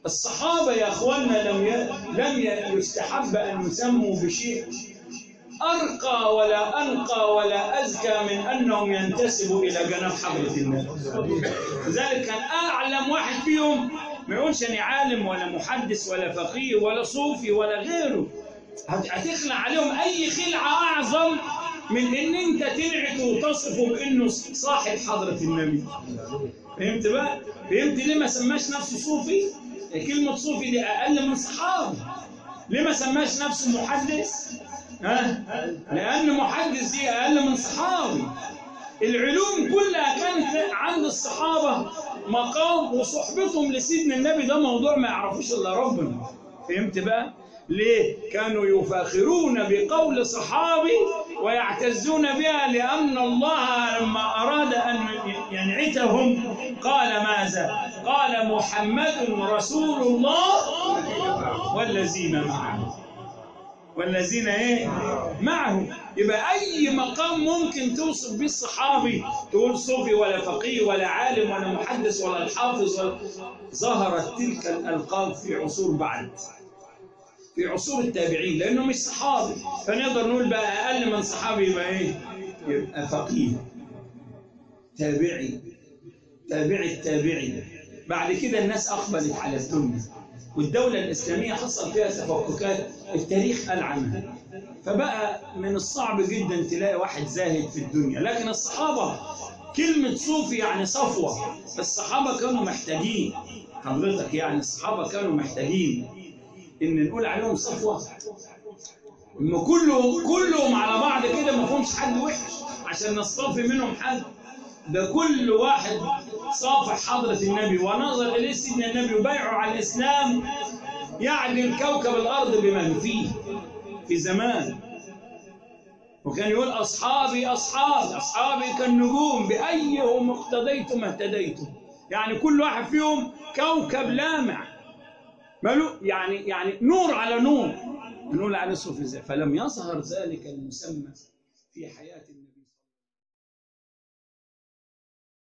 الصحابة يا أخوانا لم ي... لم يستحب أن يسموا بشيء أرقى ولا أنقى ولا أزكى من أنهم ينتسبوا إلى جناب حضرة النبي لذلك كان أعلم واحد فيهم ما يقولش أني عالم ولا محدث ولا فقيه ولا صوفي ولا غيره هتخلع عليهم أي خلعة أعظم من ان انت تنعته وتصفه بانه صاحب حضره النبي فهمت بقى فهمت ليه ما سماش نفسه صوفي كلمه صوفي دي اقل من صحابي ليه ما سماش نفسه محدث ها لان محدث دي اقل من صحابي العلوم كلها كانت عند الصحابه مقام وصحبتهم لسيدنا النبي ده موضوع ما يعرفوش الا ربنا فهمت بقى ليه؟ كانوا يفاخرون بقول صحابي ويعتزون بها لأن الله لما أراد أن ينعتهم قال ماذا؟ قال محمد رسول الله والذين معه والذين ايه معه يبقى اي مقام ممكن توصف به الصحابي تقول صوفي ولا فقيه ولا عالم ولا محدث ولا الحافظ ولا ظهرت تلك الالقاب في عصور بعد في عصور التابعين لانه مش صحابي فنقدر نقول بقى اقل من صحابي يبقى ايه؟ يبقى فقيه تابعي تابعي التابعي بعد كده الناس اقبلت على الدنيا والدولة الإسلامية حصل فيها تفككات التاريخ قال عنها فبقى من الصعب جدا تلاقي واحد زاهد في الدنيا لكن الصحابة كلمة صوفي يعني صفوة الصحابة كانوا محتاجين حضرتك يعني الصحابة كانوا محتاجين ان نقول عليهم صفوه اما كلهم كلهم على بعض كده ما فيهمش حد وحش عشان نصطفي منهم حد ده كل واحد صافح حضرة النبي ونظر إليه سيدنا النبي وبايعه على الإسلام يعدل كوكب الأرض بمن فيه في زمان وكان يقول أصحابي أصحاب أصحابي كالنجوم بأيهم اقتديتم اهتديتم يعني كل واحد فيهم كوكب لامع ماله يعني يعني نور على نور نقول على صوف فلم يظهر ذلك المسمى في حياة النبي